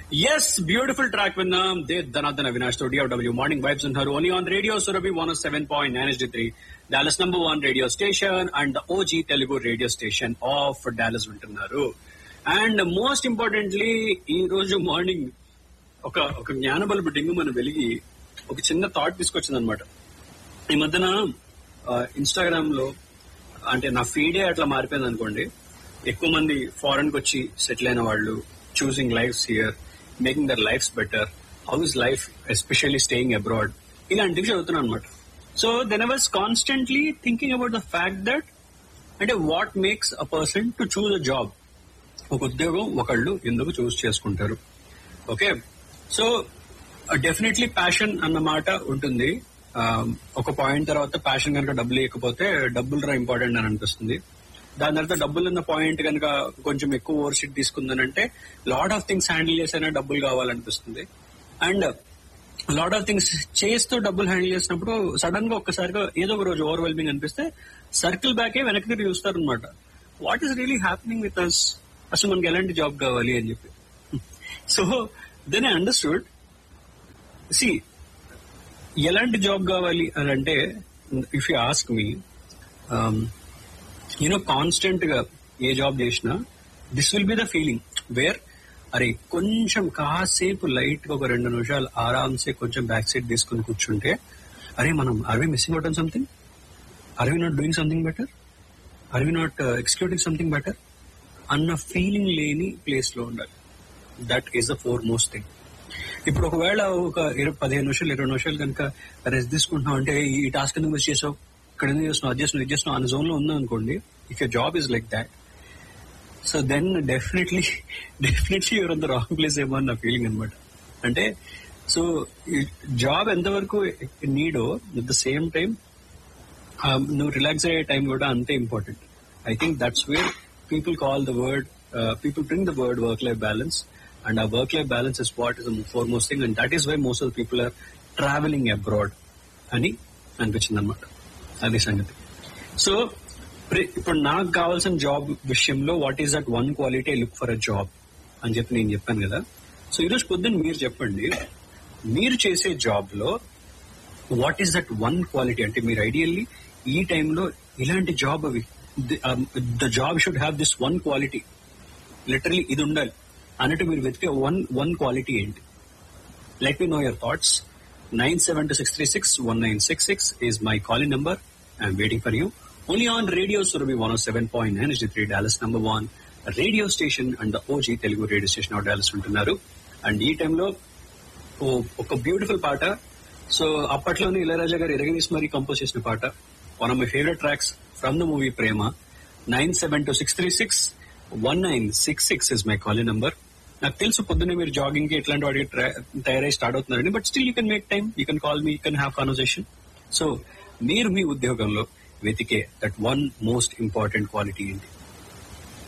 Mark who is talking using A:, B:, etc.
A: yes beautiful track విన్నాం దే ధనాధన అవినాష్ తో DRW morning vibes ఉన్నారు only on radio Surabhi one seven point nine is three Dallas number one radio station and OG Telugu radio station of Dallas వింటున్నారు and most importantly ఈ రోజు morning ఒక ఒక జ్ఞాన bulb డింగు మన వెలిగి ఒక చిన్న థాట్ తీసుకొచ్చింది అనమాట ఈ మధ్యన ఇన్స్టాగ్రామ్ లో అంటే నా ఫీడే అట్లా మారిపోయింది అనుకోండి ఎక్కువ మంది ఫారెన్ కి వచ్చి సెటిల్ అయిన వాళ్ళు choosing lifes here making their lifes better how is life especially staying abroad ఇలాంటివి చదువుతున్నాను అనమాట so then I was constantly thinking about the fact that అంటే what makes a person to choose a job ఒక ఉద్యోగం ఒకళ్ళు ఎందుకు చూస్ చేసుకుంటారు okay so definitely passion అన్న మాట ఉంటుంది ఆ, ఒక పాయింట్ తర్వాత ప్యాషన్ కనుక డబ్బులు ఇవ్వకపోతే డబ్బులు రా ఇంపార్టెంట్ అని అనిపిస్తుంది దాని తర్వాత డబ్బులు ఉన్న పాయింట్ కనుక కొంచెం ఎక్కువ ఓవర్ షీట్ తీసుకుందనంటే లాట్ ఆఫ్ థింగ్స్ హ్యాండిల్ చేసైనా డబ్బులు కావాలనిపిస్తుంది అండ్ లాట్ ఆఫ్ థింగ్స్ చేస్తూ డబ్బులు హ్యాండిల్ చేసినప్పుడు సడన్ గా ఒక్కసారిగా ఏదో ఒక రోజు ఓవర్వెల్మింగ్ అనిపిస్తే సర్కిల్ బ్యాకే వెనక్కి తిరిగి చూస్తారు అనమాట what is really happening with us అసలు మనకి ఎలాంటి జాబ్ కావాలి అని చెప్పి so then I understood see ఎలాంటి జాబ్ కావాలి అని అంటే if you ask me you know constant గా ఏ జాబ్ చేసినా this will be the feeling where అరే కొంచెం కాసేపు లైట్ గా ఒక రెండు నిమిషాలు ఆరామ్సే కొంచెం బ్యాక్ సైడ్ తీసుకుని కూర్చుంటే అరే మనం are we missing out on something are we not doing something better are we not executing something better అన్న ఫీలింగ్ లేని ప్లేస్ లో ఉండాలి that is the four most thing ఇప్పుడు ఒకవేళ ఒక ఇరవై పదిహేను నిమిషాలు ఇరవై నిమిషాలు కనుక రెస్ట్ తీసుకుంటున్నాం అంటే ఈ టాస్క్ ఎందుకు మిస్ చేసావు ఇక్కడ ఎందుకు చేస్తున్నావు అది చేస్తున్నావు ఇది చేస్తున్నావు అన్న జోన్ లో ఉందా అనుకోండి if your job is like that so then definitely definitely you're on the wrong place ఏమో అన్న ఫీలింగ్ అనమాట అంటే సో జాబ్ ఎంతవరకు నీడో అట్ ద సేమ్ టైం నువ్వు రిలాక్స్ అయ్యే టైం కూడా అంతే important I think that's where people call the word people bring the word work life balance and uh work life balance is what is for most thing and that is why most of people are travelling abroad అని అనిపించింది అనమాట అది సంగతి so ఇప్పుడు నాకు కావాల్సిన job విషయంలో what is that one quality look for a job అని చెప్పి నేను చెప్పాను కదా సో ఈరోజు పొద్దున్న మీరు చెప్పండి మీరు చేసే జాబ్ లో what is that one quality అంటే మీరు ఐడియల్లీ ఈ టైంలో ఇలాంటి జాబ్ అవి the job should have this one quality literally ఇది ఉండాలి అన్నట్టు మీరు వెతికే వన్ వన్ క్వాలిటీ ఏంటి let me know your thoughts nine seven two six three six one nine six six is my calling number I'm waiting for you only on radio Surabhi one seven point nine is three Dallas number one radio station and OG Telugu radio station of Dallas ఉంటున్నారు and ఈ టైంలో ఒక beautiful పాట so అప్పట్లోనే ఇళయరాజా గారు ఇరగనీస్ మరీ compose చేసిన పాట one of my favourite tracks from the movie Prema nine seven two six three six one nine six six is my calling number నాకు తెలుసు పొద్దున్నే మీరు జాగింగ్ కి ఇట్లాంటి వాటికి తయారై స్టార్ట్ అవుతున్నారని but still you can make time you can call me you can have conversation so మీరు మీ ఉద్యోగంలో వెతికే that one most important quality ఏంటి